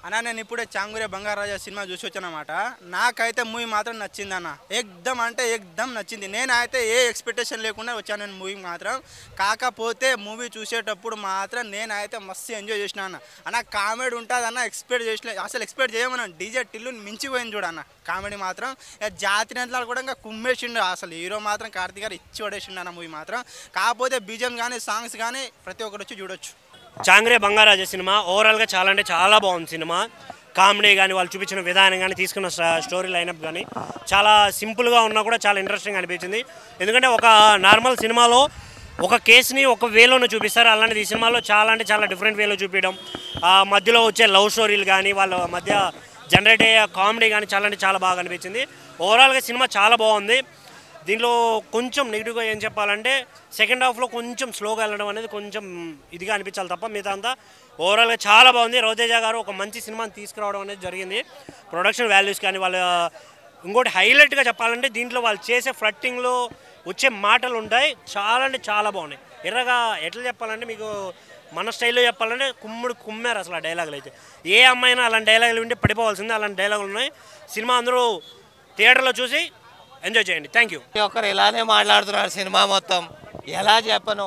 అన్న నేను ఇప్పుడే చాంగురే బంగారాజా సినిమా చూసి వచ్చానమాట నాకైతే మూవీ మాత్రం నచ్చింది అన్న ఎక్దమ్ అంటే ఎక్దమ్ నచ్చింది నేనైతే ఏ ఎక్స్పెక్టేషన్ లేకుండా వచ్చాను నేను మూవీ మాత్రం కాకపోతే మూవీ చూసేటప్పుడు మాత్రం నేనైతే మస్తు ఎంజాయ్ చేసిన అన్న అన్న కామెడీ ఉంటుంది అన్న ఎక్స్పెక్ట్ చేసిన అసలు ఎక్స్పెక్ట్ చేయమన్నా డీజే టిల్లు మించిపోయింది చూడన్న కామెడీ మాత్రం ఇక జాతి నెంతలు కూడా ఇంకా కుమ్మేసిండు అసలు హీరో మాత్రం కార్తీక్ గారు ఇచ్చి పడేసిండు అన్న మూవీ మాత్రం కాకపోతే బీజం కానీ సాంగ్స్ కానీ ప్రతి ఒక్కరు వచ్చి చూడొచ్చు చాంగ్రే బంగారాజు సినిమా ఓవరాల్గా చాలా అంటే చాలా బాగుంది సినిమా కామెడీ కానీ వాళ్ళు చూపించిన విధానం కానీ తీసుకున్న స్ట- స్టోరీ లైనప్ కానీ చాలా సింపుల్గా ఉన్నా కూడా చాలా ఇంట్రెస్టింగ్ అనిపించింది ఎందుకంటే ఒక నార్మల్ సినిమాలో ఒక కేసుని ఒక వేలోనే చూపిస్తారు అలాంటిది ఈ సినిమాలో చాలా అంటే చాలా డిఫరెంట్ వేలో చూపించడం ఆ మధ్యలో వచ్చే లవ్ స్టోరీలు కానీ వాళ్ళ మధ్య జనరేట్ అయ్యే కామెడీ కానీ చాలా అంటే చాలా బాగా అనిపించింది ఓవరాల్గా సినిమా చాలా బాగుంది దీనిలో కొంచెం నెగిటివ్గా ఏం చెప్పాలంటే సెకండ్ హాఫ్లో కొంచెం స్లోగా వెళ్ళడం అనేది కొంచెం ఇదిగా అనిపించాలి తప్ప మిగతా అంతా ఓవరాల్గా చాలా బాగుంది రవితేజ గారు ఒక మంచి సినిమాని తీసుకురావడం అనేది జరిగింది ప్రొడక్షన్ వాల్యూస్ కానీ వాళ్ళ ఇంకోటి హైలైట్గా చెప్పాలంటే దీంట్లో వాళ్ళు చేసే ఫ్లట్టింగ్లో వచ్చే మాటలు ఉంటాయి చాలా అంటే చాలా బాగున్నాయి ఎర్రగా ఎట్లా చెప్పాలంటే మీకు మన స్టైల్లో చెప్పాలంటే కుమ్ముడు కుమ్మారు అసలు ఆ డైలాగులు అయితే ఏ అమ్మాయినా అలాంటి డైలాగులు వింటే పడిపోవాల్సిందే అలాంటి డైలాగులు ఉన్నాయి సినిమా అందరూ థియేటర్లో చూసి ఎంజాయ్ చేయండి థ్యాంక్ యూ ప్రతి ఒక్కరు ఇలానే మాట్లాడుతున్నారు సినిమా మొత్తం ఎలా చెప్పను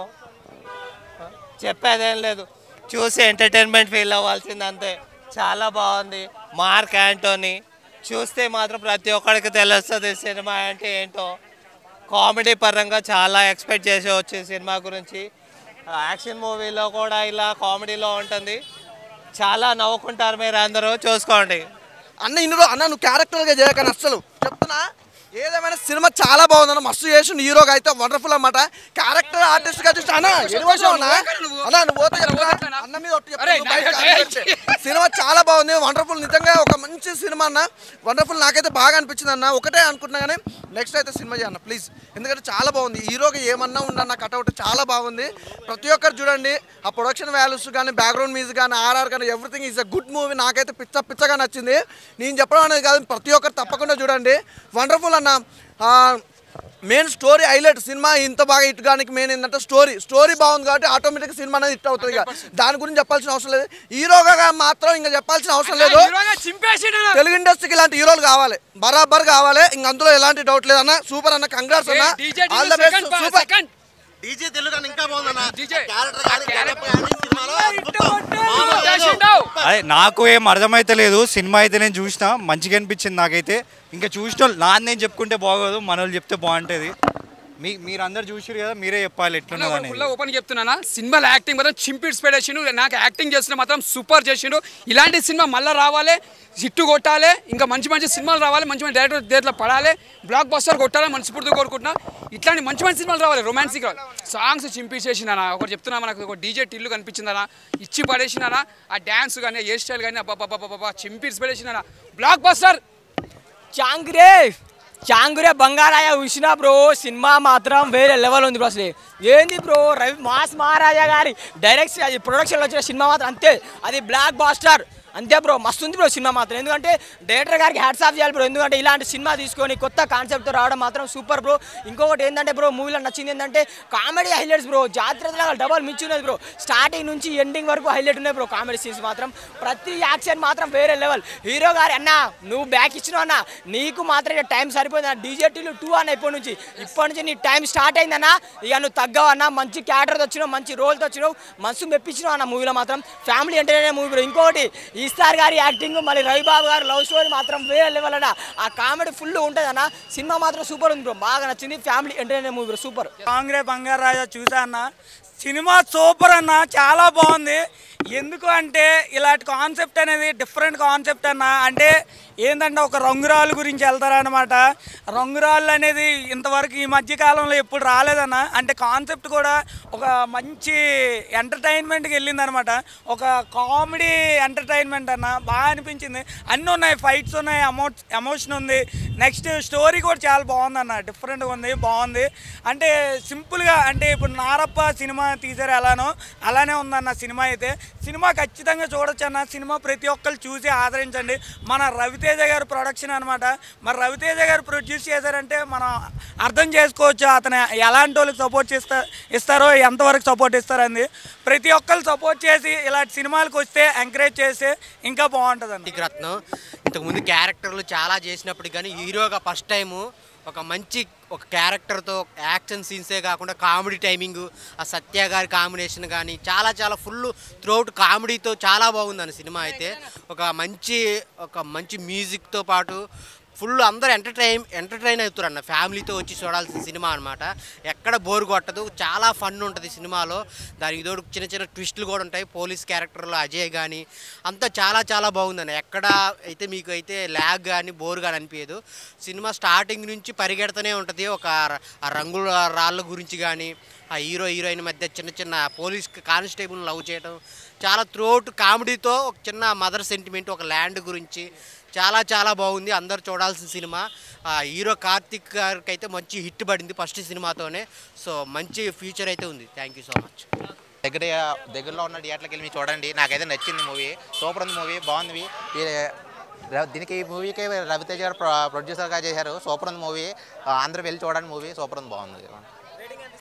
చెప్పేదేం లేదు చూసి ఎంటర్టైన్మెంట్ ఫీల్ అవ్వాల్సింది అంతే చాలా బాగుంది మార్క్ యాంటోనీ చూస్తే మాత్రం ప్రతి ఒక్కరికి తెలుస్తుంది సినిమా అంటే ఏంటో కామెడీ పరంగా చాలా ఎక్స్పెక్ట్ చేసి వచ్చే సినిమా గురించి యాక్షన్ మూవీలో కూడా ఇలా కామెడీలో ఉంటుంది చాలా నవ్వుకుంటారు మీరు అందరూ చూసుకోండి అన్న ఇందులో అన్న నువ్వు క్యారెక్టర్గా చేయకని అస్సలు చెప్తున్నా ఏదేమైనా సినిమా చాలా బాగుందన్న మస్తు చేసిన హీరోగా అయితే వండర్ఫుల్ అన్నమాట క్యారెక్టర్ ఆర్టిస్ట్ గా చూసి అన్న ఎలివేషన్ అన్న అన్న నువ్వు పోతే చెప్తున్నా. అన్న మీద ఒట్టు చెప్తున్నా, నువ్వు బయట కాదు. సినిమా చాలా బాగుంది వండర్ఫుల్ నిజంగా ఒక మంచి సినిమా అన్న వండర్ఫుల్ నాకైతే బాగా అనిపించింది అన్న ఒకటే అనుకుంటున్నా కానీ నెక్స్ట్ అయితే సినిమా చేయన్న ప్లీజ్ ఎందుకంటే చాలా బాగుంది హీరోగా ఏమన్నా ఉండన్న కట్అవుట్ చాలా బాగుంది ప్రతి ఒక్కరు చూడండి ఆ ప్రొడక్షన్ వాల్యూస్ కానీ బ్యాక్గ్రౌండ్ మ్యూజిక్ కానీ ఆర్ఆర్ కానీ everything is a good movie నాకైతే పిచ్చ పిచ్చగా నచ్చింది నేను చెప్పడం అనేది కాదు ప్రతి ఒక్కరు తప్పకుండా చూడండి వండర్ఫుల్ అన్న మెయిన్ స్టోరీ హైలైట్ సినిమా ఇంత బాగా హిట్ కానీ మెయిన్ ఏంటంటే స్టోరీ స్టోరీ బాగుంది కాబట్టి ఆటోమేటిక్ సినిమా అనేది హిట్ అవుతుంది ఇక దాని గురించి చెప్పాల్సిన అవసరం లేదు హీరోగా మాత్రం ఇంకా చెప్పాల్సిన అవసరం లేదు తెలుగు ఇండస్ట్రీకి ఇలాంటి హీరోలు కావాలి బరాబర్ కావాలి ఇంక అందులో ఎలాంటి డౌట్ లేదన్న సూపర్ అన్న కంగ్రాట్స్ అన్న all the best super DJ Telugu కానీ ఇంకా బాగుందన్న క్యారెక్టర్ కానీ getup కానీ సినిమాలో అదే నాకు ఏం అర్థమైతలేదు సినిమా అయితే నేను చూసిన మంచిగా అనిపించింది నాకైతే ఇంకా చూసిన వాళ్ళు నాన్న నేను చెప్పుకుంటే బాగోదు మన వాళ్ళు చెప్తే బాగుంటుంది మీ మీరందరు చూసిరు కదా మీరే చెప్పాలి ఎట్లున్నది అనేది ఫుల్ ఓపెన్ చెప్తున్నానా సినిమాలో యాక్టింగ్ మాత్రం చింపిడ్స్ పెట్టేసిండు నాకు యాక్టింగ్ చేసిన మాత్రం సూపర్ చేసిండు ఇలాంటి సినిమా మళ్ళీ రావాలి హిట్ కొట్టాలి ఇంకా మంచి మంచి సినిమాలు రావాలి మంచి మంచి డైరెక్టర్ దేంట్లో పడాలి బ్లాక్ బస్టర్ కొట్టాలి మనస్ఫూర్తిగా కోరుకుంటున్నా ఇట్లాంటి మంచి మంచి సినిమాలు రావాలి రొమాన్సిక్ సాంగ్స్ చింపేసేసినా ఒకటి చెప్తున్నా మనకు ఒక డీజే టిల్లు కనిపించిందనా ఇచ్చి పడేసినానా ఆ డ్యాన్స్ కానీ హెయిర్ స్టైల్ కానీ అబ్బాబాబాబా చింపిడ్స్ పడేసినానా బ్లాక్ బస్టర్ చాంగ్రే చాంగురే బంగారాయ చూసిన బ్రో సినిమా మాత్రం వేరే లెవెల్ ఉంది బ్రో అసలు ఏంది బ్రో రవి మాస్ మహారాజా గారి డైరెక్ట్ అది ప్రొడక్షన్లో వచ్చిన సినిమా మాత్రం అంతే అది బ్లాక్ బాస్టర్ అంతే బ్రో మస్తు ఉంది బ్రో సినిమా మాత్రం ఎందుకంటే డైరెక్టర్ గారికి హ్యాట్స్ ఆఫ్ చేయాలి బ్రో ఎందుకంటే ఇలాంటి సినిమా తీసుకొని కొత్త కాన్సెప్ట్తో రావడం మాత్రం సూపర్ బ్రో ఇంకొకటి ఏంటంటే బ్రో మూవీలో నచ్చింది ఏంటంటే కామెడీ హైలైట్స్ బ్రో జాతర డబల్ మించి ఉన్నది బ్రో స్టార్టింగ్ నుంచి ఎండింగ్ వరకు హైలైట్ ఉన్నాయి బ్రో కామెడీ సీన్స్ మాత్రం ప్రతి యాక్షన్ మాత్రం వేరే లెవెల్ హీరో గారు అన్న నువ్వు బ్యాక్ ఇచ్చినావు అన్న నీకు మాత్రం ఇక టైం సరిపోయింది అన్న డీజేటీలు టూ అన్న ఇప్పటి నుంచి ఇప్పటి నుంచి నీ టైం స్టార్ట్ అయిందన్న ఇక నువ్వు తగ్గవన్న మంచి క్యారెక్టర్తో వచ్చినావు మంచి రోల్తో వచ్చినావు మనసు మెప్పించినావు అన్న మూవీలో మాత్రం ఫ్యామిలీ ఎంటర్టైనర్ మూవీ బ్రో ఇంకొకటి ఈస్టార్ గారి యాక్టింగ్ మళ్ళీ రవిబాబు గారు లవ్ స్టోరీ మాత్రం వేరే లెవెల్ అన్న ఆ కామెడీ ఫుల్ ఉంటుంది అన్న సినిమా మాత్రం సూపర్ ఉంది బ్రో బాగా నచ్చింది family entertainer movie bro super కాంగ్రెస్ బంగారాజా చూసా అన్న సినిమా సూపర్ అన్న చాలా బాగుంది ఎందుకు అంటే ఇలాంటి కాన్సెప్ట్ అనేది డిఫరెంట్ కాన్సెప్ట్ అన్న అంటే ఏంటంటే ఒక రంగురాళ్ళు గురించి వెళ్తారనమాట రంగురాళ్ళు అనేది ఇంతవరకు ఈ మధ్య కాలంలో ఎప్పుడు రాలేదన్న అంటే కాన్సెప్ట్ కూడా ఒక మంచి ఎంటర్టైన్మెంట్కి వెళ్ళిందనమాట ఒక కామెడీ ఎంటర్టైన్మెంట్ అన్న బాగా అనిపించింది అన్నీ ఉన్నాయి ఫైట్స్ ఉన్నాయి అమౌ ఎమోషన్ ఉంది నెక్స్ట్ స్టోరీ కూడా చాలా బాగుందన్న డిఫరెంట్గా ఉంది బాగుంది అంటే సింపుల్గా అంటే ఇప్పుడు నారప్ప సినిమా తీసారు ఎలానో అలానే ఉందన్న సినిమా అయితే సినిమా ఖచ్చితంగా చూడొచ్చు అన్న సినిమా ప్రతి ఒక్కరు చూసి ఆదరించండి మన రవితేజ గారు ప్రొడక్షన్ అనమాట మరి రవితేజ గారు ప్రొడ్యూస్ చేశారంటే మనం అర్థం చేసుకోవచ్చు అతను ఎలాంటి వాళ్ళకి సపోర్ట్ చేస్తా ఇస్తారో ఎంతవరకు సపోర్ట్ ఇస్తారండి ప్రతి ఒక్కరు సపోర్ట్ చేసి ఇలాంటి సినిమాలకు వస్తే ఎంకరేజ్ చేస్తే ఇంకా బాగుంటుంది కార్తీక్ రత్నం ఇంతకుముందు క్యారెక్టర్లు చాలా చేసినప్పటికి కానీ హీరోగా ఫస్ట్ టైము ఒక మంచి ఒక క్యారెక్టర్తో యాక్షన్ సీన్సే కాకుండా కామెడీ టైమింగ్ ఆ సత్య గారి కాంబినేషన్ కానీ చాలా చాలా ఫుల్ త్రూఅవుట్ కామెడీతో చాలా బాగుంది సినిమా అయితే ఒక మంచి ఒక మంచి మ్యూజిక్తో పాటు ఫుల్ అందరూ ఎంటర్టైన్ ఎంటర్టైన్ అవుతారు అన్న ఫ్యామిలీతో వచ్చి చూడాల్సిన సినిమా అనమాట ఎక్కడ బోర్ కొట్టదు చాలా ఫన్ ఉంటుంది సినిమాలో దానికి తోడు చిన్న చిన్న ట్విస్టులు కూడా ఉంటాయి పోలీస్ క్యారెక్టర్లో అజయ్ కానీ అంతా చాలా చాలా బాగుందన్న ఎక్కడ అయితే మీకు అయితే ల్యాగ్ కానీ బోర్ కానీ అనిపించదు సినిమా స్టార్టింగ్ నుంచి పరిగెడుతూనే ఉంటుంది ఒక ర- ఆ రంగుల రాళ్ళ గురించి కానీ ఆ హీరో హీరోయిన్ మధ్య చిన్న చిన్న పోలీస్ కానిస్టేబుల్ లవ్ చేయడం చాలా త్రోట్ కామెడీతో ఒక చిన్న మదర్ సెంటిమెంట్ ఒక ల్యాండ్ గురించి చాలా చాలా బాగుంది అందరు చూడాల్సిన సినిమా ఆ హీరో కార్తిక్ గారికి అయితే మంచి హిట్ పడింది ఫస్ట్ సినిమాతోనే సో మంచి ఫ్యూచర్ అయితే ఉంది థ్యాంక్ యూ సో మచ్ దగ్గర దగ్గరలో ఉన్న థియేటర్కి వెళ్ళి మీరు చూడండి నాకైతే నచ్చింది మూవీ సూపర్ ఉంది మూవీ బాగుంది ఈ ర- దీనికి ఈ మూవీకి రవితేజ గారు ప్రొ- ప్రొడ్యూసర్గా చేశారు సూపర్ ఉంది మూవీ అందరూ వెళ్ళి చూడండి మూవీ సూపర్ ఉంది బాగుంది